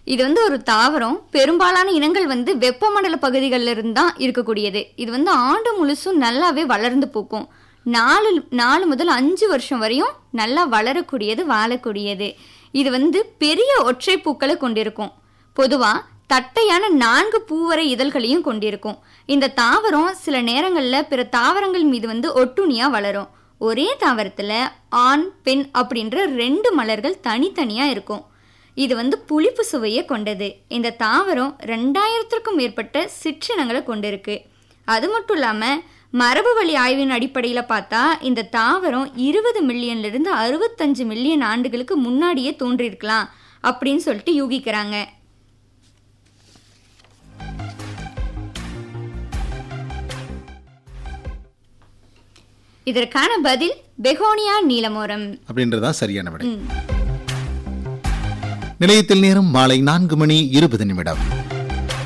இது வந்து ஒரு தாவரம் பெரும்பாலான இனங்கள் வந்து வெப்பமண்டல பகுதிகளில் இருந்து தான் இருக்கக்கூடியது இது வந்து ஆண்டு முழுசும் நல்லாவே வளர்ந்து பூக்கும் நாலு நாலு முதல் அஞ்சு வருஷம் வரையும் நல்லா வளரக்கூடியது வாழக்கூடியது இது வந்து பெரிய ஒற்றை பூக்களை கொண்டிருக்கும் பொதுவா தட்டையான நான்கு பூவரை இதழ்களையும் கொண்டிருக்கும் இந்த தாவரம் சில நேரங்களில் பிற தாவரங்கள் மீது வந்து ஒட்டுணியா வளரும் ஒரே தாவரத்துல ஆண் பெண் அப்படின்ற ரெண்டு மலர்கள் தனித்தனியா இருக்கும் இது வந்து புளிப்பு சுவையை கொண்டது இந்த தாவரம் ரெண்டாயிரத்திற்கும் மேற்பட்ட சிற்றினங்களை கொண்டிருக்கு அது மட்டும் இல்லாமல் மரபு வழி ஆய்வின் அடிப்படையில் பார்த்தா இந்த தாவரம் இருபது மில்லியன்ல இருந்து அறுபத்தஞ்சு மில்லியன் ஆண்டுகளுக்கு முன்னாடியே தோன்றியிருக்கலாம் அப்படின்னு சொல்லிட்டு யூகிக்கிறாங்க இதற்கான பதில் பெகோனியா நீலமோரம் அப்படின்றதான் சரியான விடை நிலையத்தில் நேரம் மாலை நான்கு மணி இருபது நிமிடம்